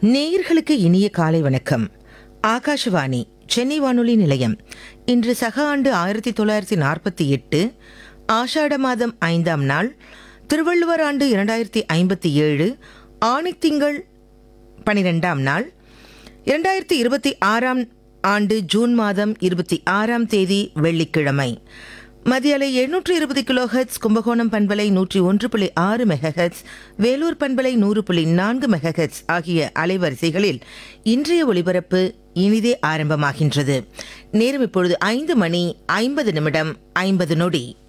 நேயர்களுக்கு இனிய காலை வணக்கம் ஆகாஷவாணி சென்னை வானொலி நிலையம் இன்று சக ஆண்டு ஆயிரத்தி தொள்ளாயிரத்தி நாற்பத்தி எட்டு ஆஷாட மாதம் ஐந்தாம் நாள் திருவள்ளுவர் ஆண்டு இரண்டாயிரத்தி ஐம்பத்தி ஏழு ஆணித்திங்கள் பனிரெண்டாம் நாள் இரண்டாயிரத்தி இருபத்தி ஆறாம் ஆண்டு ஜூன் மாதம் இருபத்தி ஆறாம் தேதி வெள்ளிக்கிழமை மதிய அலை எழுநூற்று இருபது கிலோஹெட்ஸ் கும்பகோணம் பண்பலை நூற்றி ஒன்று புள்ளி ஆறு மெகஹெட்ஸ் வேலூர் பண்பலை நூறு புள்ளி நான்கு மெகஹெட்ஸ் ஆகிய அலைவரிசைகளில் இன்றைய ஒளிபரப்பு இனிதே ஆரம்பமாகின்றது நேரம் இப்பொழுது ஐந்து மணி ஐம்பது நிமிடம் ஐம்பது நொடி